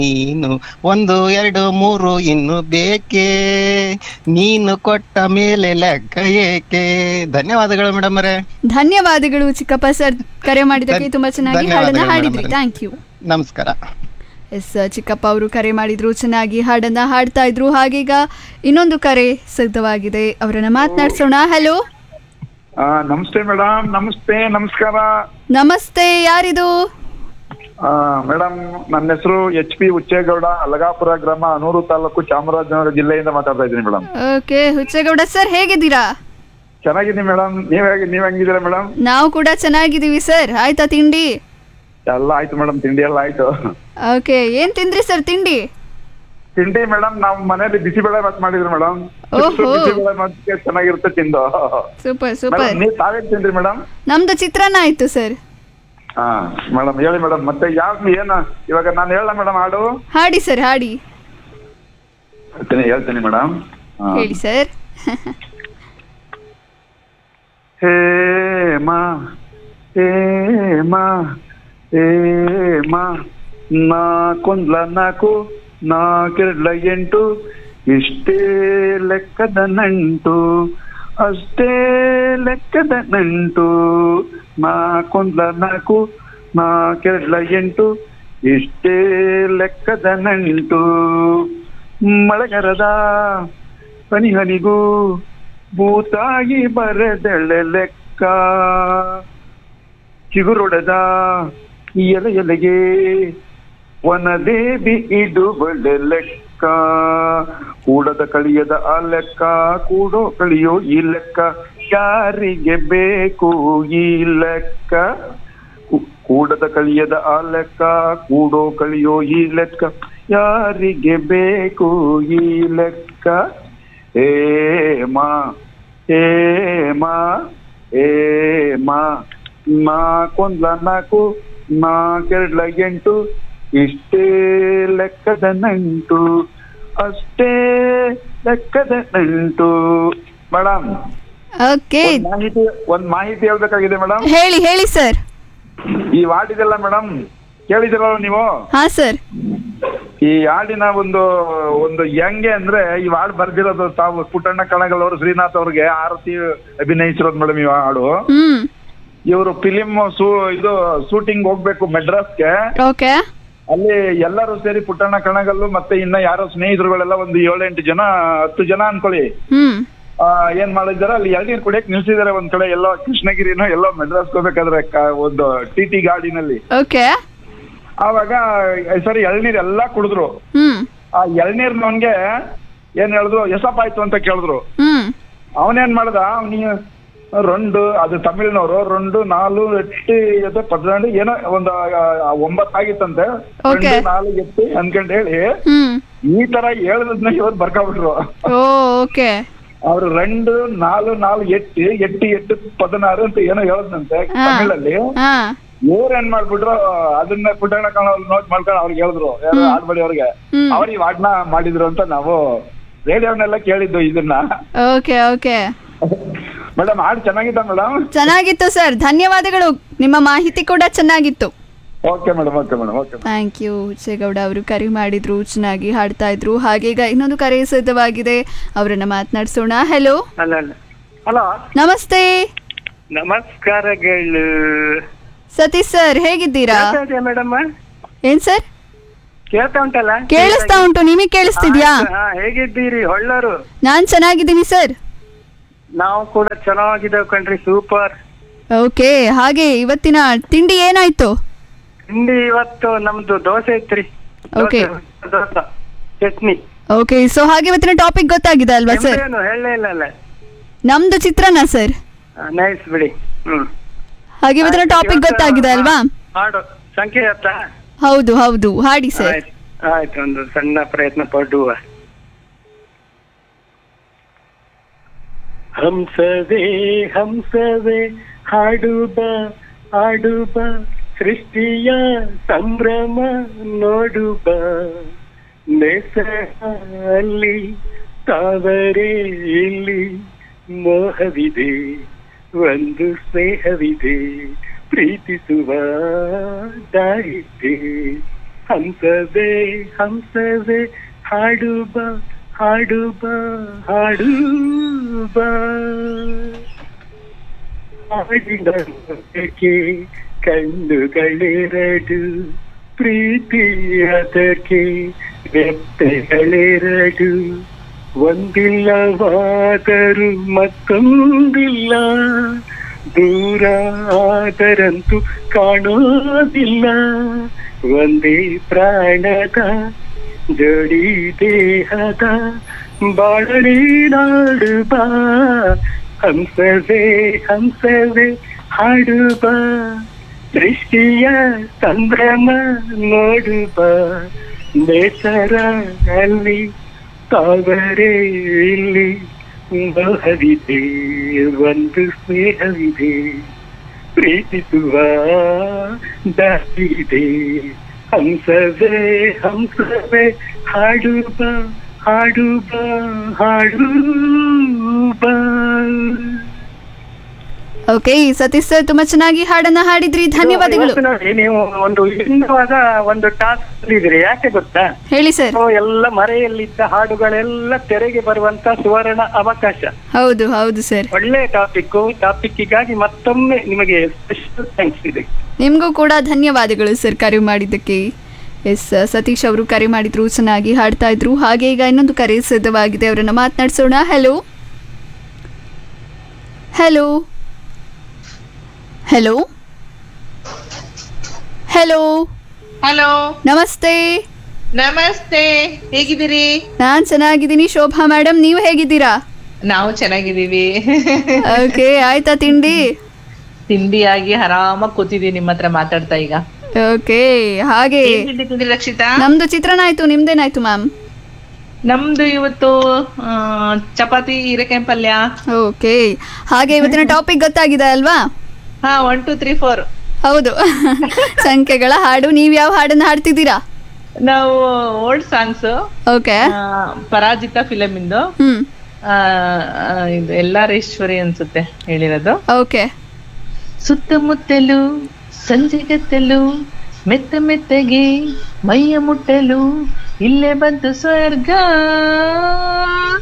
ನೀನು ಒಂದು ಎರಡು ಮೂರು ಇನ್ನು ಬೇಕೇ ನೀನು ಕೊಟ್ಟ ಮೇಲೆ ಲೆಕ್ಕ ಏಕೆ ಧನ್ಯವಾದಗಳು ಮೇಡಮ್ ಅವರೇ ಧನ್ಯವಾದಗಳು ಚಿಕ್ಕಪ್ಪ ಸರ್ ಕರೆ ಮಾಡಿದ್ದಕ್ಕೆ ಧನ್- ತುಂಬಾ ಚೆನ್ನಾಗಿ ಧನ್ಯವಾದಗಳು ಹಾಡನ್ನ madam ಹಾಡಿದ್ರಿ ಅವರೇ. ಥ್ಯಾಂಕ್ ಯು ನಮಸ್ಕಾರ ಎಸ್ ಚಿಕ್ಕಪ್ಪ ಅವರು ಕರೆ ಮಾಡಿದ್ರು ಚೆನ್ನಾಗಿ ಹಾಡನ್ನ ಹಾಡ್ತಾ ಇದ್ರು ಹಾಗೀಗ ಇನ್ನೊಂದು ಕರೆ ಸಿದ್ಧವಾಗಿದೆ ಅವರನ್ನ ಮಾತನಾಡ್ಸೋಣ ಹಲೋ ಆ, ನಮಸ್ತೆ ಮೇಡಮ್ ನಮಸ್ತೆ ನಮಸ್ಕಾರ ನಮಸ್ತೆ ಯಾರಿದು ಮೇಡಮ್ ನನ್ನ ಹೆಸರು ಎಚ್ ಪಿ ಉಚ್ಚೇಗೌಡ ಅಲಗಾಪುರ ಗ್ರಾಮ ಅನೂರು ತಾಲೂಕು ಚಾಮರಾಜನಗರ ಜಿಲ್ಲೆಯಿಂದ ಮಾತಾಡ್ತಾ ಇದ್ದೀನಿ ಮೇಡಮ್ ಓಕೆ ಹುಚ್ಚೇಗೌಡ ಸರ್ ಹೇಗಿದ್ದೀರಾ ಚೆನ್ನಾಗಿದ್ದೀನಿ ಮೇಡಮ್ ನೀವ್ ಹೇಗೆ ನೀವ್ ಹೆಂಗಿದ್ದೀರಾ ಮೇಡಮ್ ನಾವು ಕೂಡ ಚೆನ್ನಾಗಿದ್ದೀವಿ ಸರ್ ಆಯ್ತಾ ತಿಂಡಿ ಎಲ್ಲ ಆಯ್ತು ಮೇಡಮ್ ತಿಂಡಿ ಎಲ್ಲ ಆಯ್ತು ಓಕೆ ಏನ್ ತಿಂದ್ರಿ ಸರ್ ತಿಂಡಿ ತಿಂಡಿ ಮೇಡಮ್ ನಾವು ಮನೇಲಿ ಬಿಸಿಬೇಳೆ ಬಾತ್ ಮಾಡಿದ್ರು ಮೇಡಮ್ ಓಹೋ. ಬಿಸಿಬೇಳೆ ಬಾತ್ಗೆ ಚೆನ್ನಾಗಿರುತ್ತೆ ತಿಂದು ಸೂಪರ್ ಸೂಪರ್ ಮೇಡಮ್ ನೀವ್ ತಾವೇನ್ ತಿಂದ್ರಿ ಮೇಡಮ್ ನಮ್ದು ಚಿತ್ರಾನ್ನ ಆಯ್ತು ಸರ್ ಹಾ ಮೇಡಮ್ ಹೇಳಿ ಮೇಡಮ್ ಮತ್ತೆ ಯಾವ ಏನ ಇವಾಗ ನಾನು ಹೇಳ ಮೇಡಮ್ ಹಾಡು ಹಾಡಿ ಸರ್ ಹಾಡಿ ಹೇಳ್ತೀನಿ ಹೇಳ್ತೀನಿ ಮೇಡಮ್ ಹೇಳಿ ಸರ್ ಹೇಮ ಹೇಮ ಹೇಮ ನಾಕೊಂದ್ಲ ನಾಲ್ಕು ನಾಕೆರಡ್ಲ ಎಂಟು ಇಷ್ಟೇ ಲೆಕ್ಕದ ನಂಟು ಅಷ್ಟೇ ಲೆಕ್ಕದ ನಂಟು ನಾಕೊಂದ್ಲ ನಾಲ್ಕು ನಾಕೆರಡ್ಲ ಎಂಟು ಇಷ್ಟೇ ಲೆಕ್ಕದ ನಂಟು ಮಳೆಗರದ ಹನಿ ಹನಿಗೂ ಭೂತಾಗಿ ಬರೆದಳೆ ಲೆಕ್ಕ ಚಿಗುರೊಡೆದ ಎಲೆ ಎಲೆಗೆ ವನದೇವಿ ಇಡುಬಳೆ ಲೆಕ್ಕ ಕೂಡದ ಕಳಿಯದ ಆ ಲೆಕ್ಕ ಕೂಡೋ ಕಳಿಯೋ ಈ ಲೆಕ್ಕ ಯಾರಿಗೆ ಬೇಕು ಈ ಲೆಕ್ಕ ಕು- ಕೂಡದ ಕಳಿಯದ ಆ ಲೆಕ್ಕ ಕೂಡೋ ಕಳಿಯೋ ಈ ಲೆಕ್ಕ ಯಾರಿಗೆ ಬೇಕು ಈ ಲೆಕ್ಕ ಹೇಮ ಹೇಮ ಹೇಮ ನಾಕೊಂದ್ಲ ನಾಲ್ಕು ನಾಕೆರಡ್ಲ ಎಂಟು ಇಷ್ಟೇ ಲೆಕ್ಕದ ನಂಟು ಅಷ್ಟೇ ಲೆಕ್ಕದ ನಂಟು ಮೇಡಮ್ ಓಕೆ ಒಂದ್ ಮಾಹಿತಿ ಒಂದ್ ಮಾಹಿತಿ ಹೇಳ್ಬೇಕಾಗಿದೆ ಮೇಡಮ್ ಹೇಳಿ ಹೇಳಿ ಸರ್ ಈ ವಾರ್ಡಿದೆಲ್ಲ ಮೇಡಮ್ ಕೇಳಿದಿರಲ್ಲ ನೀವು ಹಾ ಸರ್ ಈ ಹಾಡಿನ ಒಂದು ಒಂದು ಹೆಂಗೆ ಅಂದ್ರೆ ಈ ಹಾಡು ಬರ್ದಿರೋದು ತಾವು ಪುಟ್ಟಣ್ಣ ಕಣಗಲ್ ಅವರು ಶ್ರೀನಾಥ್ ಅವ್ರಿಗೆ ಆರತಿ ಅಭಿನಯಿಸಿರೋದು ಮೇಡಮ್ ಈ ಹಾಡು ಹ್ಮ್ ಇವರು ಫಿಲಿಂ ಸೂ ಇದು ಶೂಟಿಂಗ್ ಹೋಗ್ಬೇಕು ಮೆಡ್ರಾಸ್ಗೆ ಓಕೆ ಅಲ್ಲಿ ಎಲ್ಲರೂ ಸೇರಿ ಪುಟ್ಟಣ್ಣ ಕಣಗಲ್ಲು ಮತ್ತೆ ಇನ್ನ ಯಾರೋ ಸ್ನೇಹಿತರುಗಳೆಲ್ಲ ಒಂದು ಏಳೆಂಟು ಜನ ಹತ್ತು ಜನ ಅನ್ಕೊಳ್ಳಿ ಹ್ಮ್ ಆ, ಏನ್ ಮಾಡಿದ್ದಾರೆ ಅಲ್ಲಿ ಎಳ್ನೀರ್ ಕುಡಿಯಕ್ ನಿಲ್ಸಿದ್ದಾರೆ ಒಂದ್ ಕಡೆ ಎಲ್ಲೋ ಕೃಷ್ಣಗಿರಿನೋ ಎಲ್ಲೋ ಮೆಡ್ರಾಸ್ಗೆ ಹೋಗ್ಬೇಕಾದ್ರೆ ಕ- ಒಂದು ಟಿ ಟಿ ಗಾಡಿನಲ್ಲಿ ಓಕೆ ಆವಾಗ ಸರಿ ಎಳ್ನೀರ್ ಎಲ್ಲಾ ಕುಡಿದ್ರು ಹ್ಮ್ ಆ ಎಳ್ನೀರ್ನವನ್ಗೆ ಏನ್ ಹೇಳಿದ್ರು ಎಸಪ್ ಆಯ್ತು ಅಂತ ಕೇಳಿದ್ರು ಹ್ಮ್ ಅವನೇನ್ ಮಾಡ್ದ ಅವನಿಗೆ ರೊಂಡು ಅದು ತಮಿಳ್ನವರು ರೊಂಡು ನಾಲು ಎಟ್ಟು ಎದ್ದು ಪದ್ನಾಡು ಏನೋ ಒಂದು ಒಂಬತ್ತು ಆಗಿತ್ತಂತೆ Okay. రెండు ನಾಲ್ಕು ಎತ್ತು ಅನ್ಕೊಂಡ್ ಹೇಳಿ ಹ್ಮ್ ಈ ತರ ಹೇಳದನ್ನ ಇವತ್ತು ಬರ್ಕೊಬಿಟ್ರು ಓ ಓಕೆ ಅವ್ರು రెండు ನಾಲು ನಾಲು ಎಟ್ಟು ಎಟ್ಟು ಎಟ್ಟು ಪದನಾರು ಅಂತ ಏನೋ ಹೇಳದ್ನಂತೆ ಹಾ. ತಮಿಳಲ್ಲಿ ಹಾ ಇವ್ರು ಏನ್ ಮಾಡ್ಬಿಟ್ರು ಅದನ್ನ ಪುಟ್ಟಣ ಕಾಣೋರು ನೋಟ್ ಮಾಡ್ಕೊಂಡು ಅವ್ರಿಗೆ ಹೇಳಿದ್ರು ಯಾರು ಆಡ್ಬಡಿ ಅವ್ರಿಗೆ ಹ್ಮ್. ಅವ್ರು ಈ ವಾಡ್ನ ಮಾಡಿದ್ರು ಅಂತ ನಾವು ರೇಡಿಯೋನೆಲ್ಲ ಕೇಳಿದ್ದು ಇದನ್ನ ಓಕೆ ಓಕೆ ಮೇಡಮ್ ಹಾಡು ಚೆನ್ನಾಗಿತ್ತ ಮೇಡಮ್ ಚೆನ್ನಾಗಿತ್ತು ಸರ್ ಧನ್ಯವಾದಗಳು ನಿಮ್ಮ ಮಾಹಿತಿ ಕೂಡ ಚೆನ್ನಾಗಿತ್ತು okay madam okay madam okay thank you Huchegowda ಅವರು ಕರೆ ಮಾಡಿದ್ರು ಚೆನ್ನಾಗಿ ಹಾಡ್ತಾ ಇದ್ರು ಹಾಗೆ ಈಗ ಇನ್ನೊಂದು ಕರೆ ಸಿದ್ಧವಾಗಿದೆ ಅವರನ್ನ ಮಾತನಾಡಿಸೋಣ ಹಲೋ ಅಲ್ಲ ಅಲ್ಲ ಹಲೋ ನಮಸ್ತೆ ನಮಸ್ಕಾರಗಳು ಸತೀಶ್ ಸರ್ ಹೇಗಿದ್ದೀರಾ ಕೇಳ್ತಾ ಇದೆಯಾ ಮೇಡಮ್ ಏನ್ ಸರ್ ಕೇಳ್ತಾ ಉಂಟಲ್ಲ ಕೇಳಿಸ್ತಾ ಉಂಟು ನಿಮಗೆ ಕೇಳಿಸ್ತಿದ್ಯಾ ಆಯ್ತು, ಹಾ, ಹೇಗಿದ್ದೀರಿ ಒಳ್ಳರು ನಾನ್ ಚೆನ್ನಾಗಿದ್ದೀನಿ ಸರ್ ನಾವು ಕೂಡ ಚೆನ್ನಾಗಿದ್ದೇವೆ ಕಣ್ರಿ ಸೂಪರ್ ಓಕೆ ಹಾಗೆ ಇವತ್ತಿನ ತಿಂಡಿ ಏನಾಯ್ತು ತಿಂಡಿ ಇವತ್ತು ನಮ್ದು ದೋಸೆ ಇತ್ರಿ Okay. Dosa, dosa chutney okay so ಹಾಗೆ ಇವತ್ತಿನ ಟಾಪಿಕ್ ಗೊತ್ತಾಗಿದೆ ಅಲ್ವಾ ಸರ್ ನಿಮ್ದೇನು ಹೇಳಲೇ ಇಲ್ಲ ಅಲ್ಲ ನಮ್ದು ಚಿತ್ರಾನ್ನ ಸರ್ ನೈಸ್ ಬಿಡಿ ಹ್ಮ್ ಹಾಗೆ ಇವತ್ತಿನ ಆಯ್ತು, ಟಾಪಿಕ್ ಇವತ್ತು, ಗೊತ್ತಾಗಿದೆ ಅಲ್ವಾ ಹಾಡು ಸಂಖ್ಯೆ ಆಯ್ತಾ ಹೌದು ಹೌದು ಹಾಡಿ ಸರ್ ಆಯ್ತು ಆಯ್ತು ಒಂದು ಸಣ್ಣ ಪ್ರಯತ್ನ ಪಡುವ ಹಂಸವೇ ಹಂಸವೇ ಹಾಡುಬ ಆಡುಬ ಸೃಷ್ಟಿಯ ಸಂಭ್ರಮ ನೋಡುಬ ನೆಸಲ್ಲಿ ತಾವರೆ ಇಲ್ಲಿ ಮೋಹವಿದೆ ಒಂದು ಸ್ನೇಹವಿದೆ ಪ್ರೀತಿಸುವ ದಾರಿದೆ ಹಂಸವೇ ಹಂಸವೇ ಹಾಡು ಬಾ ಹಾಡು ಬಾ ಹಾಡು ಬಾ ಹಾಡಿನಕ್ಕೆ ಕಣ್ಣುಗಳೆರಡು ಪ್ರೀತಿಯದಕ್ಕೆ ರೆಪ್ಪೆಗಳೆರಡು ಒಂದಿಲ್ಲವಾದರೂ ಮತ್ತೊಂದಿಲ್ಲ ದೂರ ಆದರಂತೂ ಕಾಣೋದಿಲ್ಲ ಒಂದೇ ಪ್ರಾಣದ ಜೋಡಿ ದೇಹದ ಬಾಳಲಿ ನಾಡು ಬಾ ಹಂಸವೇ ಹಂಸವೇ ಹಾಡು ಬಾ ದೃಷ್ಟಿಯ ಸಂಭ್ರಮ ನೋಡು ಬಾ ಬೇಸರ ಅಲ್ಲಿ ತಾವರೆ ಇಲ್ಲಿ ಮೋಹವಿದೆ ಒಂದು ಸ್ನೇಹವಿದೆ ಪ್ರೀತಿಸುವ ದಾರಿದೆ ಹಂಸವೇ ಹಂಸವೇ ಹಾಡು ಬಾ ಹಾಡು ಬಾ ಹಾಡು ಬಾ ಓಕೆ ಸತೀಶ್ ಸರ್ ತುಂಬಾ ಚೆನ್ನಾಗಿ ಹಾಡನ್ನ ಹಾಡಿದ್ರಿ ಧನ್ಯವಾದಗಳು ಇವತ್ತು ನೋಡಿ ನೀವು ಒಂದು ವಿಭಿನ್ನವಾದ ಒಂದು ಟಾಸ್ಕ್ ಇದ್ರಿ ಯಾಕೆ ಗೊತ್ತಾ ಹೇಳಿ ಸರ್ ನಾವು ಎಲ್ಲ ಮರೆಯಲ್ಲಿದ್ದ ಹಾಡುಗಳೆಲ್ಲ ತೆರೆಗೆ ಬರುವಂತ ಸುವರ್ಣ ಅವಕಾಶ ಹೌದು ಹೌದು ಸರ್ ಒಳ್ಳೆ ಟಾಪಿಕ್ ಟಾಪಿಕ್ಗಾಗಿ ಮತ್ತೊಮ್ಮೆ ನಿಮಗೆ ಸ್ಪೆಷಲ್ ಥ್ಯಾಂಕ್ಸ್ ಇದೆ ನಿಮಗೂ ಕೂಡ ಧನ್ಯವಾದಗಳು ಸರ್ ಕರೆ ಮಾಡಿದ್ದಕ್ಕೆ ಎಸ್ ಸತೀಶ್ ಅವರು ಕರೆ ಮಾಡಿದ್ರು ಚೆನ್ನಾಗಿ ಹಾಡ್ತಾ ಇದ್ರು ಹಾಗೆ ಈಗ ಇನ್ನೊಂದು ಕರೆ ಸಿದ್ಧವಾಗಿದೆ ಅವರನ್ನ ಮಾತನಾಡಿಸೋಣ hello hello hello hello hello ನಮಸ್ತೆ ನಮಸ್ತೆ ಹೇಗಿದ್ದೀರಿ ನಾನ್ ಚೆನ್ನಾಗಿದ್ದೀನಿ ಶೋಭಾ ಮೇಡಮ್ ನೀವು ಹೇಗಿದ್ದೀರಾ ನಾವು ಚೆನ್ನಾಗಿದ್ದೀವಿ ಓಕೆ ಆಯ್ತಾ ತಿಂಡಿ ತಿಂಡಿಯಾಗಿ ಆರಾಮಾಗಿ ಕೂತಿದೀವಿ ನಿಮ್ಮ ಹತ್ರ ಮಾತಾಡ್ತಾ ಈಗ ಓಕೆ ಹಾಗೆ ಏನ್ ತಿಂಡಿ ತಿಂದ್ರಿ ರಕ್ಷಿತಾ ನಮ್ದು ಚಿತ್ರಾನ್ನ ಆಯ್ತು ನಿಮ್ದೇನಾಯ್ತು ಮ್ಯಾಮ್ ನಮ್ದು ಇವತ್ತು ಆ, ಚಪಾತಿ ಹೀರೆಕಾಯಿ ಪಲ್ಯ ಓಕೆ ಹಾಗೆ ಇವತ್ತಿನ ಟಾಪಿಕ್ ಗೊತ್ತಾಗಿದೆ ಅಲ್ವಾ ಹಾ ಒನ್ ಟೂ ತ್ರೀ ಫೋರ್ ಹೌದು ಸಂಖ್ಯೆಗಳ ಹಾಡು ನೀವು ಯಾವ ಹಾಡನ್ನ ಹಾಡ್ತಿದ್ದೀರಾ ನಾವು old songs okay Parajitha film ಇಂದು ಹ್ಮ್ ಆ, ಆ, ಇದು ಎಲ್ಲಾರೇಶ್ವರಿ ಅನ್ಸುತ್ತೆ ಹೇಳಿರೋದು ಓಕೆ ಸುತ್ತಮುತ್ತಲು ಸಂಜೆಗತ್ತಲು ಮೆತ್ತ ಮೆತ್ತಗೆ ಮೈಯ ಮುಟ್ಟಲು ಇಲ್ಲೇ ಬಂತು ಸ್ವರ್ಗ